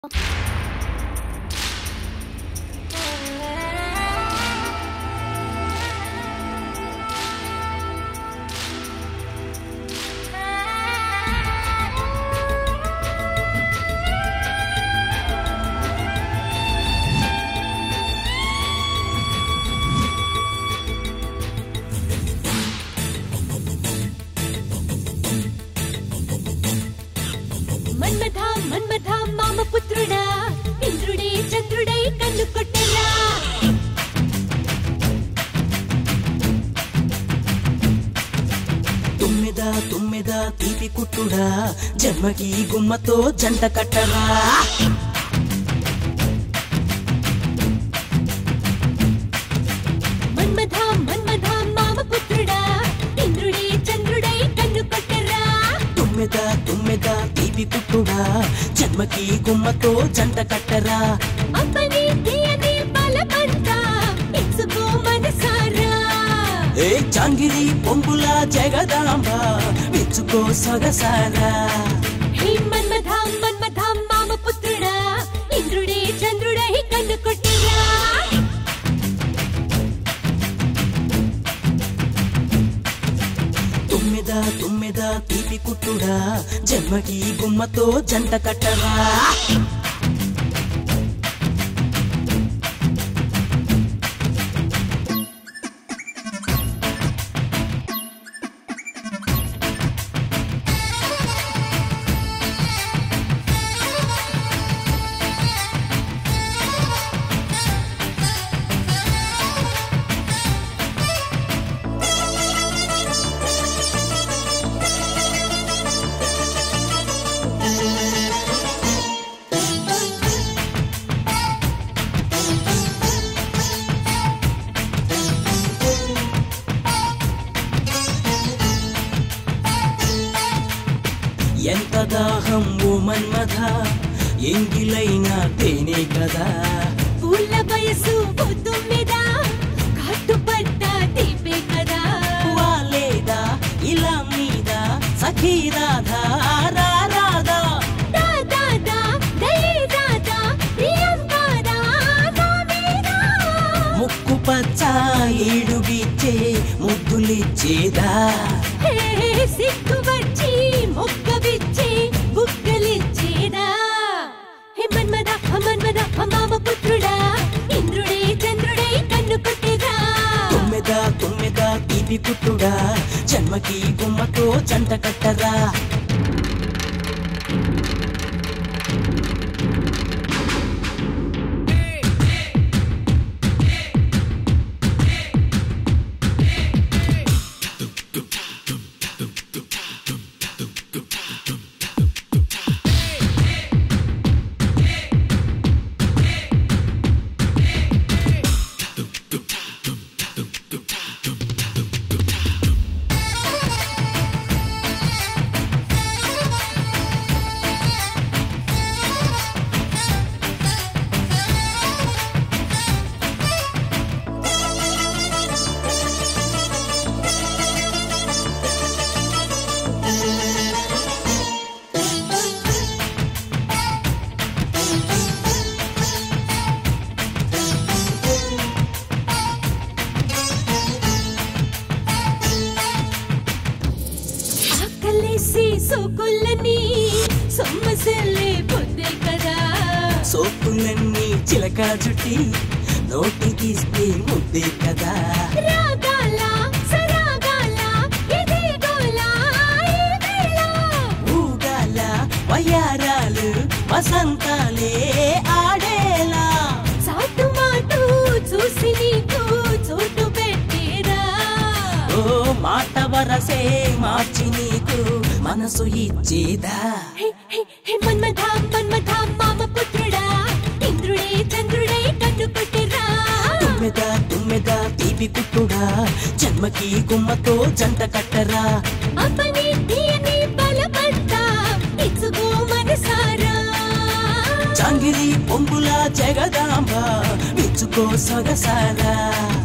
మన్మథ మన్మథ మామ పుత్రుడా ఇంద్రుడే చంద్రుడై కన్ను కొట్టరా తుమ్మెద తుమ్మెద తీపి కుట్టుడా జన్మకి గుమ్మతో జంట కట్టరా మన్మథ మన్మథ మామ పుత్రుడా ఇంద్రుడే చంద్రుడై కన్ను కొట్టరా తుమ్మెద తుమ్మెద తీపి కుట్టుడా జన్మకి గుమ్మతో జంట కట్టరా అప్పని తీయని బలపంత ఇచ్చుకో మనసారా ఏ జాంగిరి పొంగుల జగదాంబ విచ్చుకో సొగసారా హే మన్మథ మన్మథ మామ పుత్రుడా ఇంద్రుడే చంద్రుడై కన్ను కొట్టరా తుమ్మెద తుమ్మెద తీపి కుట్టుడా జన్మకి గుమ్మతో జంట కట్టరా ఎంత దాహం ఓ మన్మథ ఎంగిలైన తేనే కదా పూల వయసు పొద్దు మీద కట్టుపడ్డ దీపే కదా వాలేదా ఇలా మీద సఖీ రాధా రా రాధా దా దా దా దయే దాదా ప్రియం కాదా నా మీద ముక్కు పచ్చ ఏడుగిచ్చే ముద్దులిచ్చేదా హే సిగ్గు వచ్చి మొక్క విచ్చి బుక్కలిచ్చేదా హే మన్మద మన్మద మామ పుత్రుడా ఇంద్రుడే చంద్రుడే కన్ను కొట్టేదా తుమ్మెద తుమ్మెద తీపి కుట్టుడా జన్మకి గుమ్మతో జంట కట్టరా ఆకలేసి సోకులని సొమ్మసెల్లే పొద్దే కదా సోపులన్నీ చిలక జుట్టి నోటికిస్తే ముద్దే కదా రాగాల సరాగాల ఇదే గోల ఈ వేళ ఊగాల వయ్యారాలు వసంతాలే ఆడేలా సాటు మాటు చూసి నీకు చోటు పెట్టేదా ఓ మాట వరసే మార్చి నీకు మనసు ఇచ్చేదా హే హే హే మన్మథ మన్మథ మామ పుత్రుడా ఇంద్రుడే చంద్రుడే కన్ను కొట్టెరా తుమ్మెద తుమ్మెద తీపి కుట్టుడా జన్మకి గుమ్మతో జంట కట్టరా అప్పని తీయని బలపంత ఇచ్చుకో మనసారా జాంగిరి పొంగుల జగదాంబ విచ్చుకో సొగసారా